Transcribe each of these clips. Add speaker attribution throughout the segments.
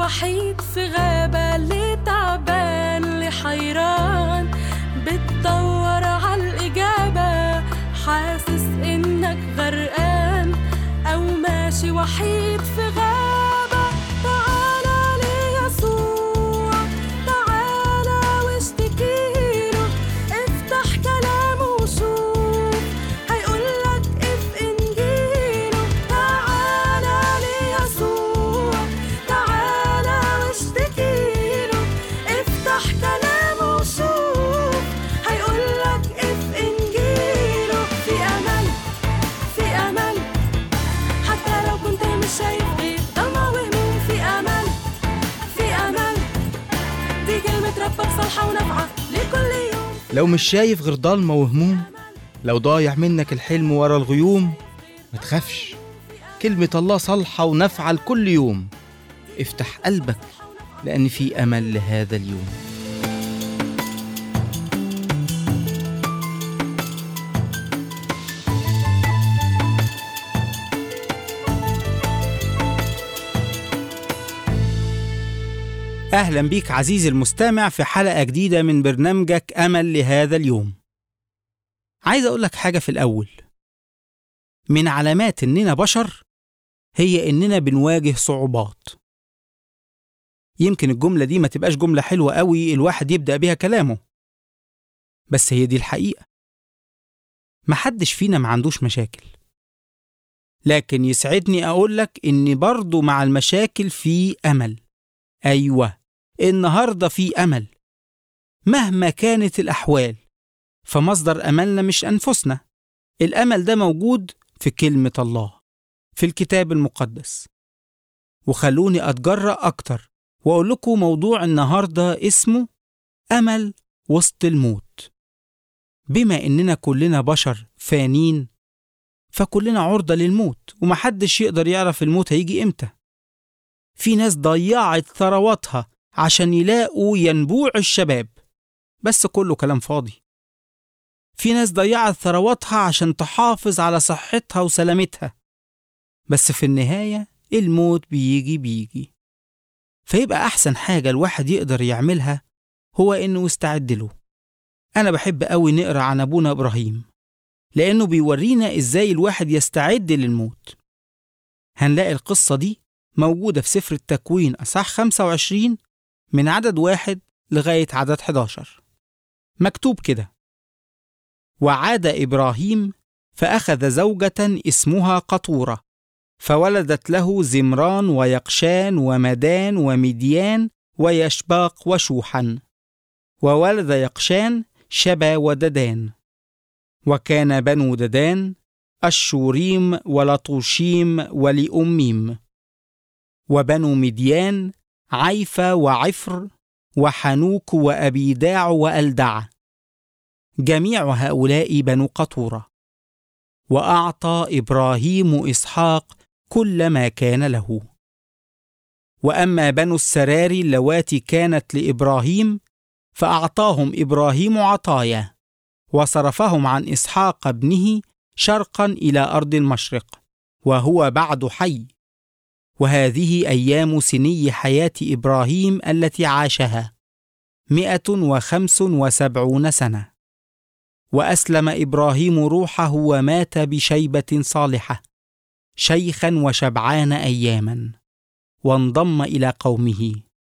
Speaker 1: وحيد في غابة اللي تعبان اللي حيران بتدور عالإجابة حاسس إنك غرقان أو ماشي وحيد في غابة تعالى ليسوع تعالى واشتكيله افتح كلامه وشوف هيقولك اف انجيله تعالى ليسوع تعالى واشتكيله افتح كلامه وشوف هيقولك اف انجيله في امل في امل حتى لو كنت مش شايف غير ضلمة وهموم في امل في امل دي كلمة ربك صالحة ونافعة لكل يوم
Speaker 2: لو مش شايف غير ضلمة وهموم لو ضايع منك الحلم ورا الغيوم ما تخافش كلمة الله صالحة ونافعة لكل يوم افتح قلبك لأن في أمل لهذا اليوم
Speaker 3: أهلا بيك عزيزي المستمع في حلقة جديدة من برنامجك أمل لهذا اليوم. عايز أقول لك حاجة في الأول. من علامات إننا بشر هي إننا بنواجه صعوبات. يمكن الجملة دي ما تبقاش جملة حلوة قوي الواحد يبدأ بيها كلامه. بس هي دي الحقيقة. محدش فينا ما عندوش مشاكل. لكن يسعدني أقول لك إن برضو مع المشاكل في أمل. أيوه النهارده في امل مهما كانت الاحوال فمصدر املنا مش انفسنا الامل ده موجود في كلمه الله في الكتاب المقدس وخلوني اتجرأ اكتر واقول لكم موضوع النهارده اسمه امل وسط الموت بما اننا كلنا بشر فانين فكلنا عرضه للموت ومحدش يقدر يعرف الموت هيجي امتى في ناس ضيعت ثرواتها عشان يلاقوا ينبوع الشباب بس كله كلام فاضي في ناس ضيعت ثرواتها عشان تحافظ على صحتها وسلامتها بس في النهاية الموت بيجي بيجي فيبقى أحسن حاجة الواحد يقدر يعملها هو إنه يستعد له أنا بحب أوي نقرأ عن أبونا إبراهيم لأنه بيورينا إزاي الواحد يستعد للموت هنلاقي القصة دي موجودة في سفر التكوين أصح 25 من عدد واحد لغاية عدد 11 مكتوب كده وعاد إبراهيم فأخذ زوجة اسمها قطورة فولدت له زمران ويقشان ومدان ومديان ويشباق وشوحا وولد يقشان شبا وددان وكان بنو ددان الشوريم ولطوشيم ولأميم وبنو مديان عيفة وعفر وحنوك وأبيداع وألدع جميع هؤلاء بنو قطورة وأعطى إبراهيم إسحاق كل ما كان له وأما بنو السراري اللواتي كانت لإبراهيم فأعطاهم إبراهيم عطايا وصرفهم عن إسحاق ابنه شرقا إلى أرض المشرق وهو بعد حي وهذه أيام سني حياة إبراهيم التي عاشها مئة وخمس وسبعون سنة وأسلم إبراهيم روحه ومات بشيبة صالحة شيخا وشبعان أياما وانضم إلى قومه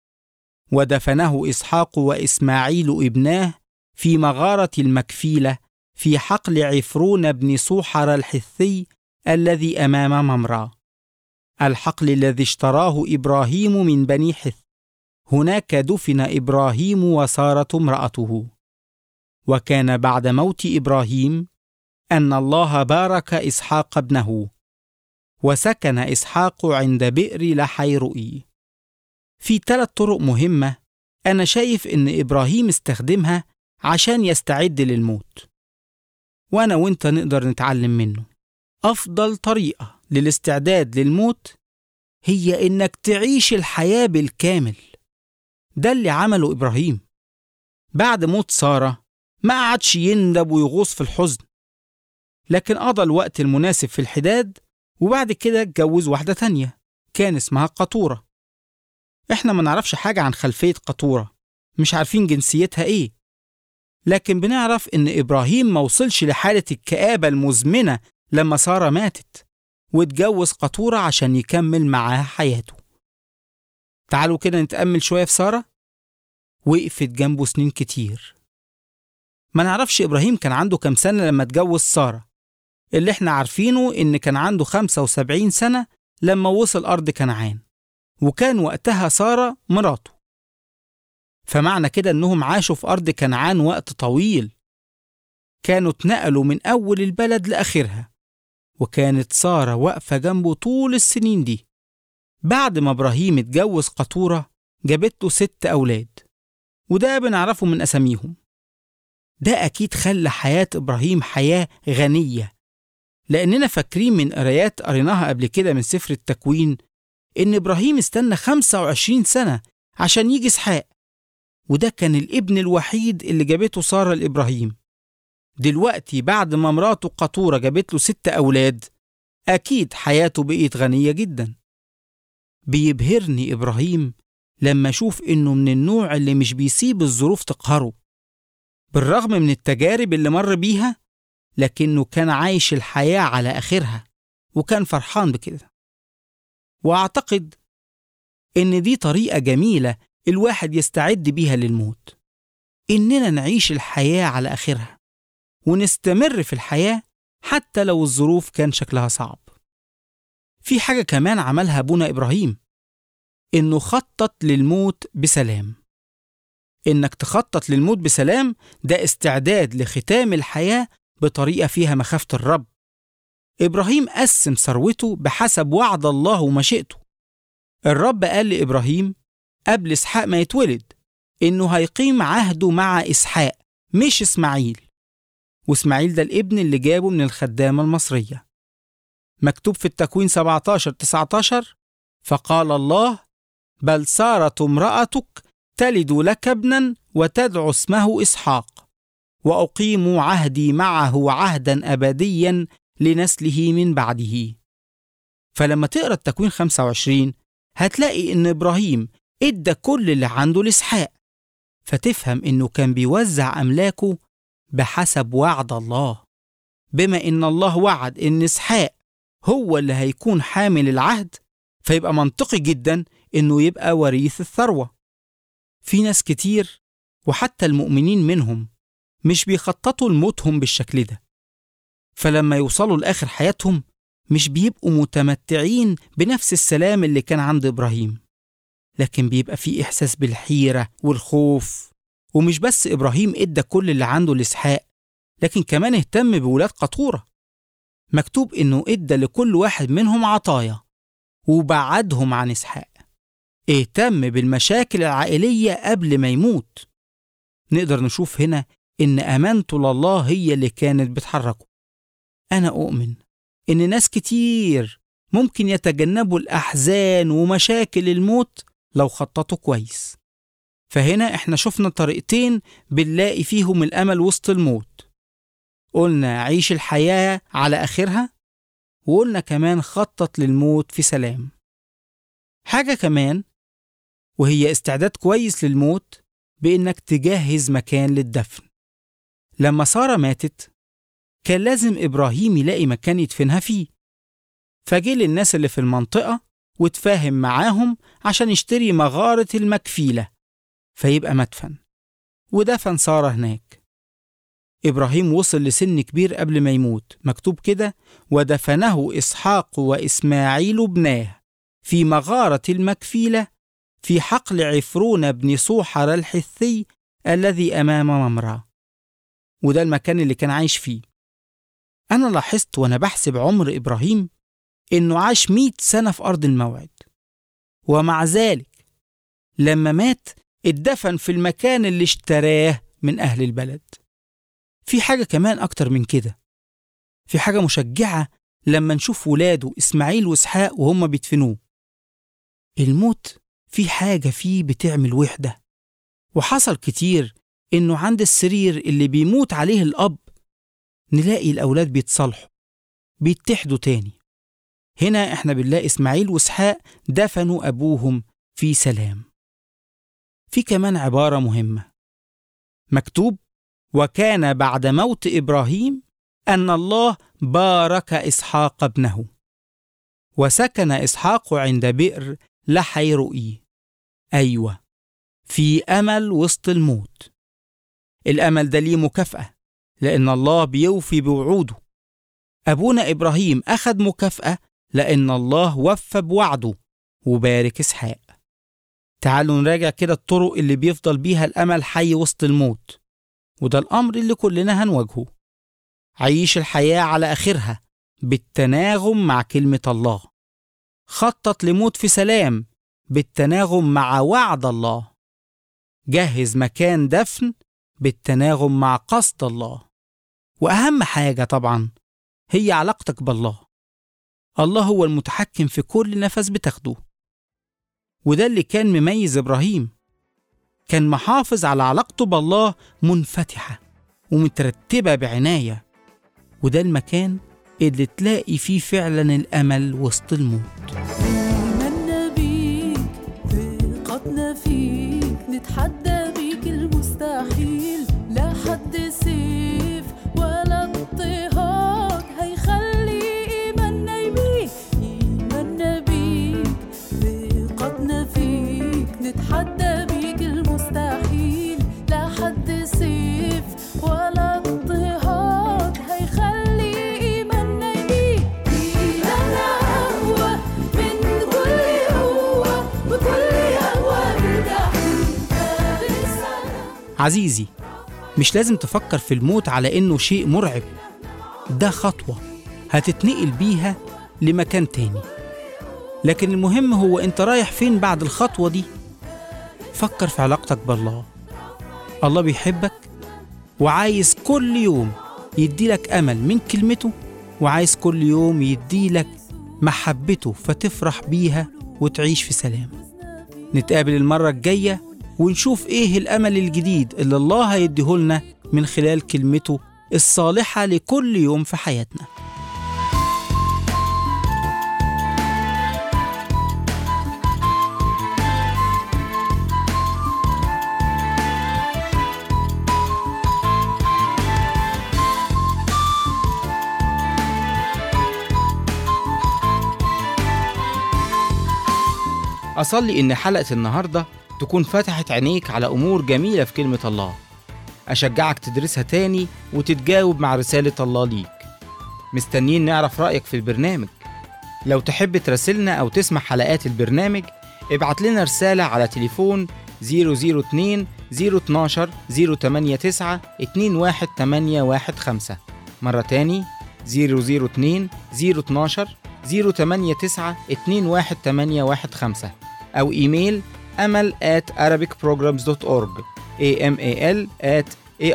Speaker 3: ودفنه إسحاق وإسماعيل ابناه في مغارة المكفيلة في حقل عفرون بن صوحر الحثي الذي أمام ممرأ الحقل الذي اشتراه ابراهيم من بني حث هناك دفن ابراهيم وساره امراته وكان بعد موت ابراهيم ان الله بارك اسحاق ابنه وسكن اسحاق عند بئر لحيرؤي في ثلاث طرق مهمه انا شايف ان ابراهيم استخدمها عشان يستعد للموت وانا وانت نقدر نتعلم منه افضل طريقه للاستعداد للموت هي انك تعيش الحياه بالكامل ده اللي عمله ابراهيم بعد موت ساره ما قعدش يندب ويغوص في الحزن لكن قضى الوقت المناسب في الحداد وبعد كده اتجوز واحدة تانية كان اسمها قطورة احنا ما نعرفش حاجة عن خلفية قطورة مش عارفين جنسيتها ايه لكن بنعرف ان ابراهيم ما وصلش لحالة الكآبة المزمنة لما سارة ماتت واتجوز قطورة عشان يكمل معاها حياته تعالوا كده نتأمل شوية في سارة وقفت جنبه سنين كتير ما نعرفش إبراهيم كان عنده كام سنة لما اتجوز سارة اللي احنا عارفينه إن كان عنده 75 سنة لما وصل أرض كنعان وكان وقتها سارة مراته فمعنى كده إنهم عاشوا في أرض كنعان وقت طويل كانوا اتنقلوا من أول البلد لآخرها وكانت سارة واقفة جنبه طول السنين دي بعد ما إبراهيم اتجوز قطورة جابت له ست أولاد وده بنعرفه من أساميهم ده أكيد خلى حياة إبراهيم حياة غنية لأننا فاكرين من قرايات قريناها قبل كده من سفر التكوين إن إبراهيم استنى 25 سنة عشان يجي إسحاق وده كان الابن الوحيد اللي جابته سارة لإبراهيم دلوقتي بعد ما مراته قطورة جابت له ست أولاد أكيد حياته بقيت غنية جدا بيبهرني إبراهيم لما أشوف إنه من النوع اللي مش بيسيب الظروف تقهره بالرغم من التجارب اللي مر بيها لكنه كان عايش الحياة على آخرها وكان فرحان بكده وأعتقد إن دي طريقة جميلة الواحد يستعد بيها للموت إننا نعيش الحياة على آخرها ونستمر في الحياة حتى لو الظروف كان شكلها صعب في حاجة كمان عملها أبونا إبراهيم إنه خطط للموت بسلام إنك تخطط للموت بسلام ده استعداد لختام الحياة بطريقة فيها مخافة الرب إبراهيم قسم ثروته بحسب وعد الله ومشيئته الرب قال لإبراهيم قبل إسحاق ما يتولد إنه هيقيم عهده مع إسحاق مش إسماعيل وإسماعيل ده الابن اللي جابه من الخدامة المصرية مكتوب في التكوين 17 19 فقال الله بل سارة امرأتك تلد لك ابنا وتدعو اسمه إسحاق وأقيم عهدي معه عهدا أبديا لنسله من بعده فلما تقرأ التكوين 25 هتلاقي إن إبراهيم إدى كل اللي عنده لإسحاق فتفهم إنه كان بيوزع أملاكه بحسب وعد الله بما إن الله وعد إن إسحاق هو اللي هيكون حامل العهد فيبقى منطقي جدا إنه يبقى وريث الثروة في ناس كتير وحتى المؤمنين منهم مش بيخططوا لموتهم بالشكل ده فلما يوصلوا لآخر حياتهم مش بيبقوا متمتعين بنفس السلام اللي كان عند إبراهيم لكن بيبقى في إحساس بالحيرة والخوف ومش بس إبراهيم إدى كل اللي عنده لإسحاق لكن كمان اهتم بولاد قطورة مكتوب إنه إدى لكل واحد منهم عطايا وبعدهم عن إسحاق اهتم بالمشاكل العائلية قبل ما يموت نقدر نشوف هنا إن أمانته لله هي اللي كانت بتحركه أنا أؤمن إن ناس كتير ممكن يتجنبوا الأحزان ومشاكل الموت لو خططوا كويس فهنا إحنا شفنا طريقتين بنلاقي فيهم الأمل وسط الموت قلنا عيش الحياة على آخرها وقلنا كمان خطط للموت في سلام حاجة كمان وهي استعداد كويس للموت بإنك تجهز مكان للدفن لما سارة ماتت كان لازم إبراهيم يلاقي مكان يدفنها فيه فجه للناس اللي في المنطقة وتفاهم معاهم عشان يشتري مغارة المكفيلة فيبقى مدفن ودفن سارة هناك إبراهيم وصل لسن كبير قبل ما يموت مكتوب كده ودفنه إسحاق وإسماعيل ابناه في مغارة المكفيلة في حقل عفرون بن صوحر الحثي الذي أمام ممرة وده المكان اللي كان عايش فيه أنا لاحظت وأنا بحسب عمر إبراهيم إنه عاش مئة سنة في أرض الموعد ومع ذلك لما مات اتدفن في المكان اللي اشتراه من أهل البلد في حاجة كمان أكتر من كده في حاجة مشجعة لما نشوف ولاده إسماعيل وإسحاق وهم بيدفنوه الموت في حاجة فيه بتعمل وحدة وحصل كتير إنه عند السرير اللي بيموت عليه الأب نلاقي الأولاد بيتصالحوا بيتحدوا تاني هنا إحنا بنلاقي إسماعيل وإسحاق دفنوا أبوهم في سلام في كمان عبارة مهمة مكتوب وكان بعد موت إبراهيم أن الله بارك إسحاق ابنه وسكن إسحاق عند بئر لحي رؤي أيوة في أمل وسط الموت الأمل ده ليه مكافأة لأن الله بيوفي بوعوده أبونا إبراهيم أخد مكافأة لأن الله وفى بوعده وبارك إسحاق تعالوا نراجع كده الطرق اللي بيفضل بيها الأمل حي وسط الموت وده الأمر اللي كلنا هنواجهه عيش الحياة على آخرها بالتناغم مع كلمة الله خطط لموت في سلام بالتناغم مع وعد الله جهز مكان دفن بالتناغم مع قصد الله وأهم حاجة طبعا هي علاقتك بالله الله هو المتحكم في كل نفس بتاخده وده اللي كان مميز إبراهيم كان محافظ على علاقته بالله منفتحة ومترتبة بعناية وده المكان اللي تلاقي فيه فعلا الأمل وسط الموت
Speaker 1: آمنا بيك ثقتنا فيك نتحدى بيك المستحيل لا حد سيف ولا اضطهاد هيخلي إيماننا يبيك إيماننا بيك ثقتنا فيك نتحدى بيك المستحيل لا حد سيف ولا اضطهاد هيخلي إيماننا يبيك إيماننا أقوى من كل قوة وكل قوة بالتحديد بالسلام
Speaker 3: عزيزي مش لازم تفكر في الموت على إنه شيء مرعب ده خطوة هتتنقل بيها لمكان تاني لكن المهم هو أنت رايح فين بعد الخطوة دي فكر في علاقتك بالله الله بيحبك وعايز كل يوم يديلك أمل من كلمته وعايز كل يوم يديلك محبته فتفرح بيها وتعيش في سلام نتقابل المرة الجاية ونشوف إيه الأمل الجديد اللي الله هيديهولنا من خلال كلمته الصالحة لكل يوم في حياتنا
Speaker 2: أصلي إن حلقة النهاردة تكون فتحت عينيك على أمور جميلة في كلمة الله أشجعك تدرسها تاني وتتجاوب مع رسالة الله ليك مستنيين نعرف رأيك في البرنامج لو تحب تراسلنا أو تسمع حلقات البرنامج ابعت لنا رسالة على تليفون 002 012 089 21815 مرة تاني 002 012 089 21815 أو إيميل أمل at arabicprograms.org amal at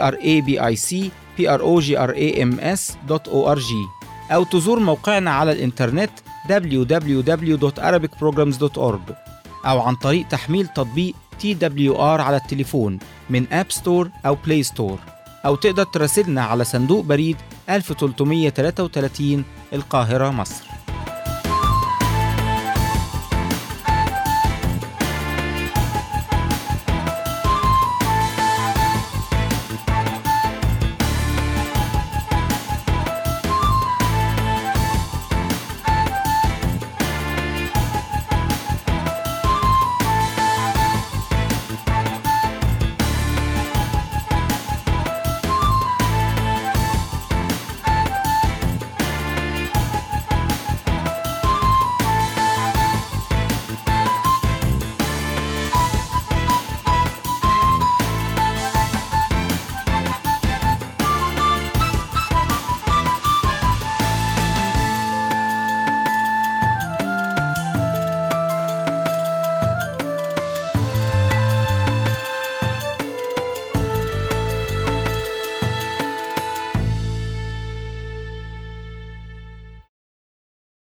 Speaker 2: arabicprograms.org أو تزور موقعنا على الإنترنت www.arabicprograms.org أو عن طريق تحميل تطبيق TWR على التليفون من أب ستور أو بلاي ستور أو تقدر تراسلنا على صندوق بريد 1333 القاهرة مصر